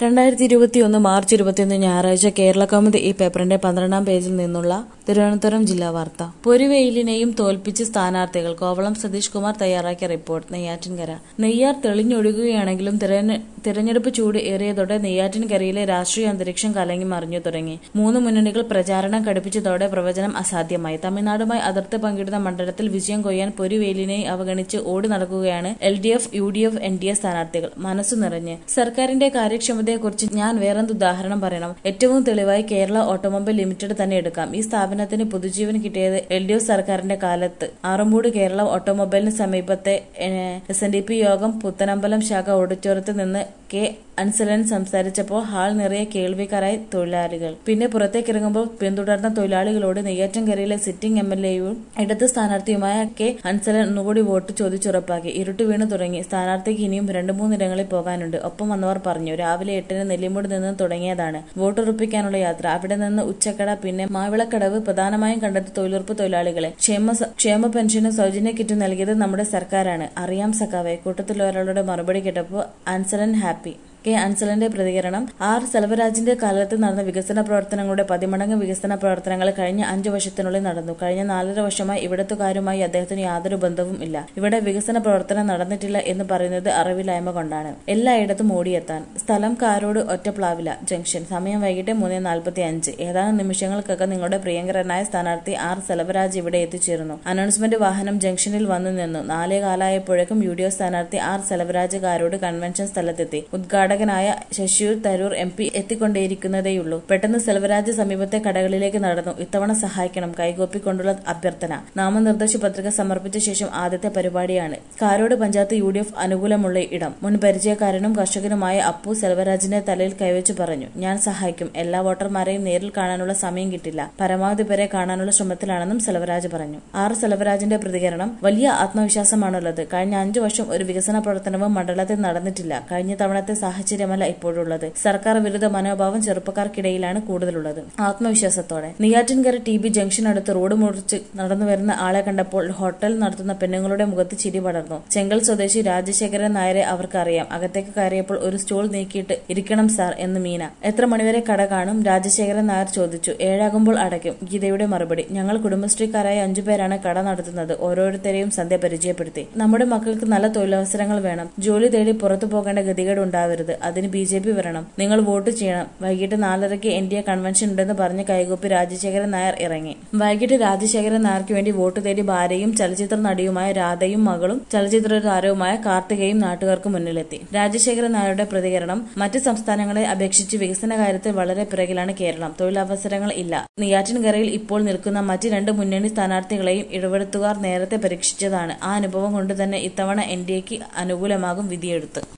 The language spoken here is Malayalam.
രണ്ടായിരത്തി ഇരുപത്തിയൊന്ന് മാർച്ച് ഇരുപത്തിയൊന്ന് ഞായറാഴ്ച കേരള കൗമുദി ഈ പേപ്പറിന്റെ പന്ത്രണ്ടാം പേജിൽ നിന്നുള്ള തിരുവനന്തപുരം ജില്ലാ വാർത്ത പൊരുവെയിലിനെയും തോൽപ്പിച്ച് സ്ഥാനാർത്ഥികൾ കോവളം സതീഷ് കുമാർ തയ്യാറാക്കിയ റിപ്പോർട്ട് നെയ്യാറ്റിൻകര നെയ്യാർ തെളിഞ്ഞൊഴുകുകയാണെങ്കിലും തിരഞ്ഞ- തിരഞ്ഞെടുപ്പ് ചൂട് ഏറിയതോടെ നെയ്യാറ്റിൻകരയിലെ രാഷ്ട്രീയ അന്തരീക്ഷം കലങ്ങി മറിഞ്ഞു തുടങ്ങി മൂന്ന് മുന്നണികൾ പ്രചാരണം കടുപ്പിച്ചതോടെ പ്രവചനം അസാധ്യമായി തമിഴ്നാടുമായി അതിർത്തി പങ്കിടുന്ന മണ്ഡലത്തിൽ വിജയം കൊയ്യാൻ പൊരുവേലിനെ അവഗണിച്ച് ഓടി നടക്കുകയാണ് L D F U D F N D A സ്ഥാനാർത്ഥികൾ മനസ്സു നിറഞ്ഞ് സർക്കാരിന്റെ കാര്യക്ഷമതയെക്കുറിച്ച് ഞാൻ വേറെന്ത് ഉദാഹരണം പറയണം ഏറ്റവും തെളിവായി കേരള ഓട്ടോമൊബൈൽ ലിമിറ്റഡ് തന്നെ എടുക്കാം ഈ സ്ഥാപനത്തിന് പുതുജീവൻ കിട്ടിയത് എൽ ഡി എഫ് സർക്കാരിന്റെ കാലത്ത് ആറമ്പൂട് കേരള ഓട്ടോമൊബൈലിന് സമീപത്തെ എസ് എൻ ഡി പി യോഗം പുത്തനമ്പലം ശാഖ ഓഡിറ്റോറിയത്തിൽ നിന്ന് കെ അൻസലൻ സംസാരിച്ചപ്പോൾ ഹാൾ നിറയെ കേൾവിക്കാരായി തൊഴിലാളികൾ പിന്നെ പുറത്തേക്കിറങ്ങുമ്പോൾ പിന്തുടർന്ന തൊഴിലാളികളോട് നെയ്യാറ്റിൻകരയിലെ സിറ്റിംഗ് എം എൽ എയും ഇടത് സ്ഥാനാർത്ഥിയുമായ കെ അൻസലൻ ഒന്നുകൂടി വോട്ട് ചോദിച്ചുറപ്പാക്കി ഇരുട്ട് വീണു തുടങ്ങി സ്ഥാനാർത്ഥിക്ക് ഇനിയും രണ്ടു മൂന്നിടങ്ങളിൽ പോകാനുണ്ട് ഒപ്പം വന്നവർ പറഞ്ഞു രാവിലെ എട്ടിന് നെല്ലിമൂട് നിന്ന് തുടങ്ങിയതാണ് വോട്ടുറപ്പിക്കാനുള്ള യാത്ര അവിടെ നിന്ന് ഉച്ചക്കട പിന്നെ മാവിളക്കടവ് പ്രധാനമായും കണ്ടത് തൊഴിലുറപ്പ് തൊഴിലാളികളെ ക്ഷേമ സ- ക്ഷേമ പെൻഷന് സൗജന്യ കിറ്റ് നൽകിയത് നമ്മുടെ സർക്കാരാണ് അറിയാം സഖാവെ കൂട്ടത്തിൽ ഒരാളുടെ മറുപടി കേട്ടപ്പോൾ അൻസലൻ ഹാപ്പി കെ അൻസലന്റെ പ്രതികരണം ആർ സെൽവരാജിന്റെ കാലത്ത് നടന്ന വികസന പ്രവർത്തനങ്ങളുടെ പതിമടങ്ങ് വികസന പ്രവർത്തനങ്ങൾ കഴിഞ്ഞ അഞ്ചു വർഷത്തിനുള്ളിൽ നടന്നു കഴിഞ്ഞ നാലര വർഷമായി ഇവിടത്തുകാരുമായി അദ്ദേഹത്തിന് യാതൊരു ബന്ധവും ഇല്ല ഇവിടെ വികസന പ്രവർത്തനം നടന്നിട്ടില്ല എന്ന് പറയുന്നത് അറിവില്ലായ്മ കൊണ്ടാണ് എല്ലായിടത്തും ഓടിയെത്താൻ സ്ഥലം കാരോട് ഒറ്റപ്ലാവില ജംഗ്ഷൻ സമയം വൈകിട്ട് മൂന്ന് നാൽപ്പത്തി അഞ്ച് ഏതാനും നിമിഷങ്ങൾക്കകം നിങ്ങളുടെ പ്രിയങ്കരനായ സ്ഥാനാർത്ഥി ആർ സെൽവരാജ് ഇവിടെ എത്തിച്ചേർന്നു അനൗൺസ്മെന്റ് വാഹനം ജംഗ്ഷനിൽ വന്നു നിന്നു നാലേ കാലായപ്പോഴേക്കും യു ഡി എഫ് സ്ഥാനാർത്ഥി ആർ സെൽവരാജ് കാരോട് കൺവെൻഷൻ സ്ഥലത്തെത്തി ഉദ്ഘാടകനായ ശശിയൂർ തരൂർ എം പി എത്തിക്കൊണ്ടേയിരിക്കുന്നതേയുള്ളൂ പെട്ടെന്ന് സെൽവരാജ് സമീപത്തെ കടകളിലേക്ക് നടന്നു ഇത്തവണ സഹായിക്കണം കൈകോപ്പിക്കൊണ്ടുള്ള അഭ്യർത്ഥന നാമനിർദ്ദേശ പത്രിക സമർപ്പിച്ച ശേഷം ആദ്യത്തെ പരിപാടിയാണ് Karode panchayat U D F അനുകൂലമുള്ള ഇടം മുൻ പരിചയക്കാരനും കർഷകനുമായ അപ്പു സെൽവരാജിന്റെ തലയിൽ കൈവച്ച് പറഞ്ഞു ഞാൻ സഹായിക്കും എല്ലാ വോട്ടർമാരെയും നേരിൽ കാണാനുള്ള സമയം കിട്ടില്ല പരമാവധി പേരെ കാണാനുള്ള ശ്രമത്തിലാണെന്നും സെൽവരാജ് പറഞ്ഞു ആർ സെൽവരാജിന്റെ പ്രതികരണം വലിയ ആത്മവിശ്വാസമാണുള്ളത് കഴിഞ്ഞ അഞ്ചു വർഷം ഒരു വികസന പ്രവർത്തനവും മണ്ഡലത്തിൽ നടന്നിട്ടില്ല കഴിഞ്ഞ തവണത്തെ സാഹചര്യമല്ല ഇപ്പോഴുള്ളത് സർക്കാർ വിരുദ്ധ മനോഭാവം ചെറുപ്പക്കാർക്കിടയിലാണ് കൂടുതലുള്ളത് ആത്മവിശ്വാസത്തോടെ നെയ്യാറ്റിൻകര ടി ബി ജംഗ്ഷൻ അടുത്ത് റോഡ് മുറിച്ച് നടന്നു വരുന്ന ആളെ കണ്ടപ്പോൾ ഹോട്ടൽ നടത്തുന്ന പെണ്ണുങ്ങളുടെ മുഖത്ത് ചിരി പടർന്നു ചെങ്കൽ സ്വദേശി രാജശേഖരൻ നായരെ അവർക്കറിയാം അകത്തേക്ക് കയറിയപ്പോൾ ഒരു സ്റ്റൂൾ നീക്കിയിട്ട് ഇരിക്കണം സാർ എന്ന് മീന എത്ര മണിവരെ കട കാണും രാജശേഖരൻ നായർ ചോദിച്ചു ഏഴാകുമ്പോൾ അടയ്ക്കും ഗീതയുടെ മറുപടി ഞങ്ങൾ കുടുംബശ്രീക്കാരായ അഞ്ചുപേരാണ് കട നടത്തുന്നത് ഓരോരുത്തരെയും സന്ധ്യ പരിചയപ്പെടുത്തി നമ്മുടെ മക്കൾക്ക് നല്ല തൊഴിലവസരങ്ങൾ വേണം ജോലി തേടി പുറത്തു പോകേണ്ട ഗതികേട് ഉണ്ടാവരുത് അതിന് ബി ജെ പി വരണം നിങ്ങൾ വോട്ട് ചെയ്യണം വൈകിട്ട് നാലരയ്ക്ക് എൻ ഡി എ കൺവെൻഷൻ ഉണ്ടെന്ന് പറഞ്ഞ് കൈകൂപ്പി രാജശേഖരൻ നായർ ഇറങ്ങി വൈകിട്ട് രാജശേഖരൻ നായർക്ക് വേണ്ടി വോട്ട് തേടി ഭാര്യയും ചലച്ചിത്ര നടിയുമായ രാധയും മകളും ചലച്ചിത്ര താരവുമായ കാർത്തികയും നാട്ടുകാർക്ക് മുന്നിലെത്തി രാജശേഖരൻ നായരുടെ പ്രതികരണം മറ്റ് സംസ്ഥാനങ്ങളെ അപേക്ഷിച്ച് വികസന കാര്യത്തിൽ വളരെ പിറകിലാണ് കേരളം തൊഴിലവസരങ്ങൾ ഇല്ല നെയ്യാറ്റിൻകരയിൽ ഇപ്പോൾ നിൽക്കുന്ന മറ്റ് രണ്ട് മുന്നണി സ്ഥാനാർത്ഥികളെയും ഇടപെടുത്തുകാർ നേരത്തെ പരീക്ഷിച്ചതാണ് ആ അനുഭവം കൊണ്ട് തന്നെ ഇത്തവണ എൻ ഡി എക്ക് അനുകൂലമാകും വിധിയെഴുത്ത്